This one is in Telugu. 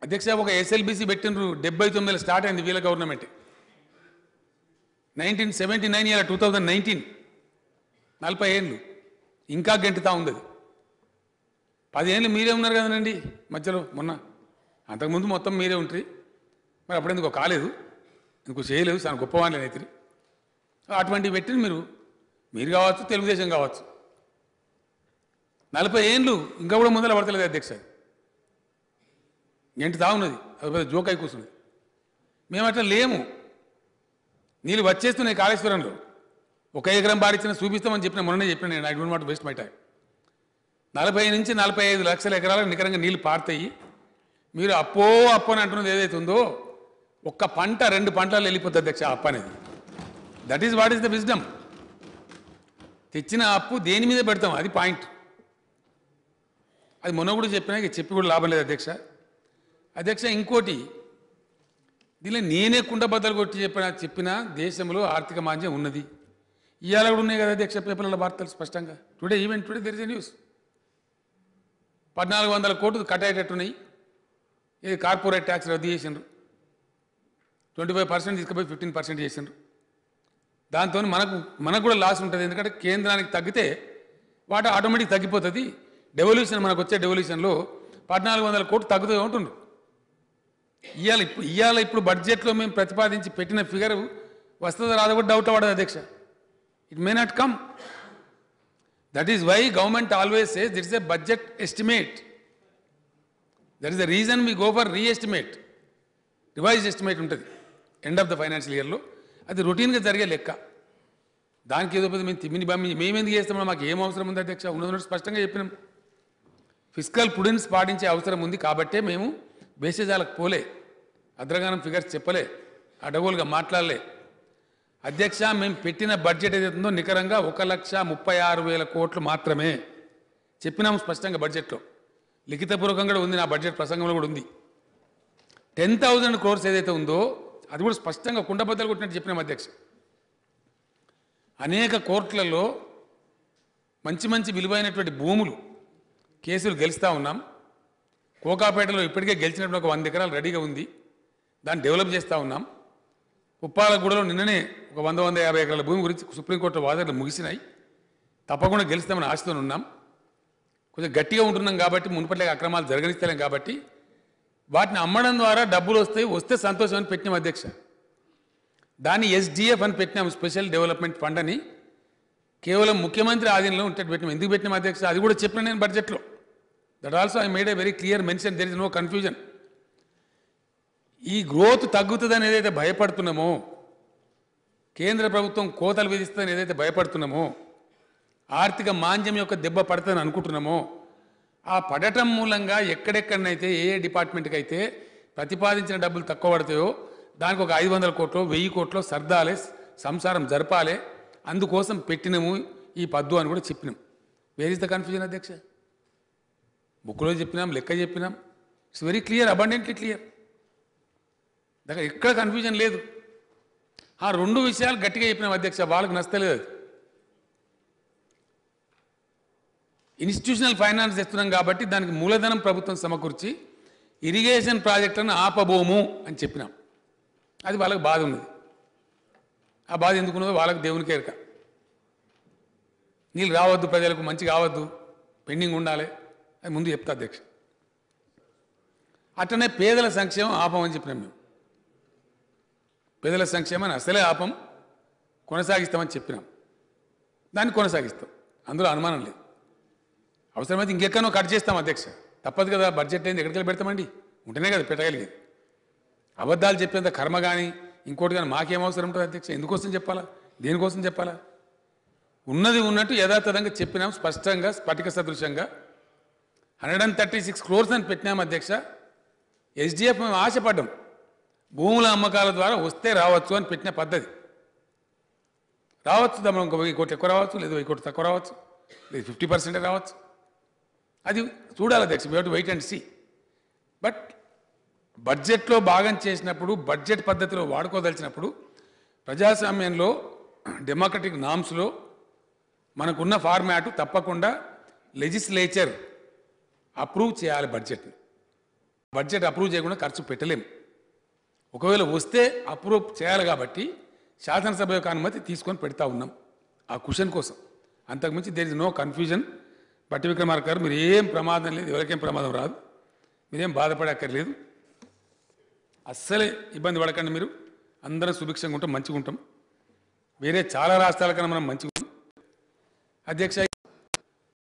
అధ్యక్ష ఒక ఎస్ఎల్బిసి పెట్టినరు డెబ్బై తొమ్మిదిలో స్టార్ట్ అయింది వీళ్ళ government nineteen seventy nine year two thousand nineteen నలభై ఏళ్ళు ఇంకా గెంటుతా ఉంది అది పదేళ్ళు మీరే ఉన్నారు కదండి మధ్యలో మొన్న అంతకుముందు మొత్తం మీరే ఉంటారు మరి అప్పుడెందుకో కాలేదు ఎందుకు చేయలేదు చాలా గొప్పవాళ్ళని అయితే అటువంటివి పెట్టిన మీరు మీరు కావచ్చు తెలుగుదేశం కావచ్చు నలభై ఏండ్లు ఇంకా కూడా ముందర పడతలేదు అధ్యక్ష ఎంటి తాగున్నది అది పెద్ద జోక్ అయి కూర్చున్నది మేము అట్లా లేము నీళ్ళు వచ్చేస్తున్నాయి కాళేశ్వరంలో ఒక ఎకరం బారిచ్చిన చూపిస్తామని చెప్పిన మొన్ననే చెప్పిన నేను I don't want waste my time నలభై నుంచి నలభై ఐదు లక్షల ఎకరాలకు నికరంగా నీళ్లు పారుతాయి మీరు అప్పో అప్పు అని అంటున్నది ఏదైతే ఉందో ఒక్క పంట రెండు పంటలు వెళ్ళిపోతుంది అధ్యక్ష ఆ అప్పు అనేది that is what is the wisdom తెచ్చిన అప్పు దేని మీద పెడతాం అది పాయింట్ అది మొన్న కూడా చెప్పినా ఇక చెప్పి కూడా లాభం లేదు అధ్యక్ష అధ్యక్ష ఇంకోటి దీనిలో నేనే కుండబద్దలు కొట్టి చెప్పిన చెప్పిన దేశంలో ఆర్థిక మాంద్యం ఉన్నది ఇవాళ కూడా ఉన్నాయి కదా అధ్యక్ష పేపర్ల వార్తలు స్పష్టంగా today even today there is a news పద్నాలుగు వందల కోట్లు కట్ అయ్యేటట్టున్నాయి ఇది కార్పొరేట్ ట్యాక్స్ రద్దు చేసిండ్రు ట్వంటీ ఫైవ్ పర్సెంట్ తీసుకుపోయి ఫిఫ్టీన్ పర్సెంట్ చేసిండ్రు దాంతో మనకు మనకు కూడా లాస్ ఉంటుంది ఎందుకంటే కేంద్రానికి తగ్గితే వాటి ఆటోమేటిక్ తగ్గిపోతుంది డెవల్యూషన్ మనకు వచ్చే డెవల్యూషన్లో పద్నాలుగు వందల కోట్లు తగ్గుతూ ఉంటుండు ఇవాళ ఇప్పుడు ఇవాళ ఇప్పుడు బడ్జెట్లో మేము ప్రతిపాదించి పెట్టిన ఫిగర్ వస్తుందో రాదో కూడా డౌట్ అవ్వదు అధ్యక్ష it may not come that is why government always says it's a budget estimate that is the reason we go for reestimate revise estimate ఉంటుంది ఎండ్ ఆఫ్ ద ఫైనాన్షియల్ ఇయర్లో అది రొటీన్గా జరిగే లెక్క దానికి ఏదో పెద్ద మేము తిమ్మిని బమ్మి మేము ఎందుకు చేస్తామో మాకు ఏం అవసరం ఉంది అధ్యక్ష ఉన్నది స్పష్టంగా చెప్పినాం ఫిజికల్ ప్రుడెన్స్ పాటించే అవసరం ఉంది కాబట్టే మేము బేసేజాలకు పోలే అద్రగానం ఫిగర్స్ చెప్పలే అడగోలుగా మాట్లాడలే అధ్యక్ష మేము పెట్టిన బడ్జెట్ ఏదైతే ఉందో నికరంగా ఒక లక్ష ముప్పై ఆరు వేల కోట్లు మాత్రమే చెప్పినాము స్పష్టంగా బడ్జెట్లో లిఖితపూర్వకంగా కూడా ఉంది నా బడ్జెట్ ప్రసంగంలో కూడా ఉంది టెన్ థౌజండ్ క్రోర్స్ ఏదైతే ఉందో అది కూడా స్పష్టంగా కుండబద్దలు కొట్టినట్టు చెప్పినాం అధ్యక్ష అనేక కోర్టులలో మంచి మంచి విలువైనటువంటి భూములు కేసులు గెలుస్తూ ఉన్నాం కోకాపేటలో ఇప్పటికే గెలిచినప్పుడు ఒక వంద ఎకరాలు రెడీగా ఉంది దాన్ని డెవలప్ చేస్తూ ఉన్నాం ఉప్పాలగూడలో నిన్ననే ఒక వంద వంద యాభై ఎకరాల భూమి గురించి సుప్రీంకోర్టు వాదనలు ముగిసినాయి తప్పకుండా గెలుస్తామని ఆశతో ఉన్నాం కొంచెం గట్టిగా ఉంటున్నాం కాబట్టి మునుపట్లే అక్రమాలు జరగనిస్తలేం కాబట్టి వాటిని అమ్మడం ద్వారా డబ్బులు వస్తాయి వస్తే సంతోషం అని పెట్టినాం అధ్యక్ష దాన్ని ఎస్డిఎఫ్ అని పెట్టినాం స్పెషల్ డెవలప్మెంట్ ఫండ్ అని కేవలం ముఖ్యమంత్రి ఆధీనంలో ఉంటే పెట్టినాం ఎందుకు పెట్టినాం అధ్యక్ష అది కూడా చెప్పిన నేను బడ్జెట్లో that also I made a very clear mention there is no confusion ఈ గ్రోత్ తగ్గుతుందని ఏదైతే భయపడుతున్నామో కేంద్ర ప్రభుత్వం కోతలు విధిస్తుందని ఏదైతే భయపడుతున్నామో ఆర్థిక మాంద్యం యొక్క దెబ్బ పడుతుందని అనుకుంటున్నామో ఆ పడటం మూలంగా ఎక్కడెక్కడనైతే ఏ ఏ డిపార్ట్మెంట్కి అయితే ప్రతిపాదించిన డబ్బులు తక్కువ పడతాయో దానికి ఒక ఐదు వందల కోట్లు వెయ్యి కోట్లు సర్దాలే సంసారం జరపాలి అందుకోసం పెట్టినము ఈ పద్దు అని కూడా చెప్పినాం వేర్ ఇస్ ద కన్ఫ్యూజన్ అధ్యక్ష బుక్లో చెప్పినాం లెక్క చెప్పినాం it's very clear abundantly clear దగ్గర ఎక్కడ కన్ఫ్యూజన్ లేదు ఆ రెండు విషయాలు గట్టిగా చెప్పినాం అధ్యక్ష వాళ్ళకి నచ్చలేదు అది. ఇన్స్టిట్యూషనల్ ఫైనాన్స్ తెస్తున్నాం కాబట్టి దానికి మూలధనం ప్రభుత్వం సమకూర్చి ఇరిగేషన్ ప్రాజెక్టులను ఆపబోము అని చెప్పినాం అది వాళ్ళకి బాధ ఉన్నది ఆ బాధ ఎందుకున్నదో వాళ్ళకి దేవునికి ఎరక నీళ్ళు రావద్దు ప్రజలకు మంచి కావద్దు పెండింగ్ ఉండాలి అది ముందు చెప్తా అధ్యక్ష అట్లనే పేదల సంక్షేమం ఆపమని చెప్పినాం మేము పేదల సంక్షేమాన్ని అసలే ఆపం కొనసాగిస్తామని చెప్పినాం దాన్ని కొనసాగిస్తాం అందులో అనుమానం లేదు అవసరమైతే ఇంకెక్కడో కట్ చేస్తాం అధ్యక్ష తప్పదు కదా బడ్జెట్ అయింది ఎక్కడికి వెళ్ళి పెడతామండి ఉంటేనే కదా పెట్టగలిగేది అబద్ధాలు చెప్పేంత కర్మ కానీ ఇంకోటి కానీ మాకేం అవసరం ఉంటుంది అధ్యక్ష ఎందుకోసం చెప్పాలా దేనికోసం చెప్పాలా ఉన్నది ఉన్నట్టు యథాతథంగా చెప్పినాం స్పష్టంగా స్ఫటిక సదృశంగా hundred and thirty six crores అని పెట్టినాం అధ్యక్ష ఎస్డిఎఫ్ మేము ఆశపడ్డాం భూముల అమ్మకాల ద్వారా వస్తే రావచ్చు అని పెట్టిన పద్ధతి రావచ్చు మనం ఇంకో వెయ్యి కోట్లు ఎక్కువ రావచ్చు లేదా వెయ్యి కోట్లు తక్కువ రావచ్చు లేదు ఫిఫ్టీ పర్సెంటే రావచ్చు అది చూడాలి అధ్యక్ష we wait and see but బడ్జెట్లో భాగం చేసినప్పుడు బడ్జెట్ పద్ధతిలో వాడుకోదలిచినప్పుడు ప్రజాస్వామ్యంలో డెమోక్రటిక్ నామ్స్లో మనకున్న ఫార్మాట్ తప్పకుండా లెజిస్లేచర్ అప్రూవ్ చేయాలి బడ్జెట్ని బడ్జెట్ అప్రూవ్ చేయకుండా ఖర్చు పెట్టలేం ఒకవేళ వస్తే అప్రూవ్ చేయాలి కాబట్టి శాసనసభ యొక్క అనుమతి తీసుకొని పెడతా ఉన్నాం ఆ క్వశ్చన్ కోసం అంతకుమించి దేర్ ఇస్ నో కన్ఫ్యూజన్ పట్టి విక్రమార్క గారు మీరు ఏం ప్రమాదం లేదు ఎవరికేం ప్రమాదం రాదు మీరేం బాధపడక్కర్లేదు అస్సలే ఇబ్బంది పడకండి మీరు అందరం సుభిక్షంగా ఉంటాం మంచిగా ఉంటాం వేరే చాలా రాష్ట్రాల కన్నా మనం మంచిగా ఉంటాం అధ్యక్ష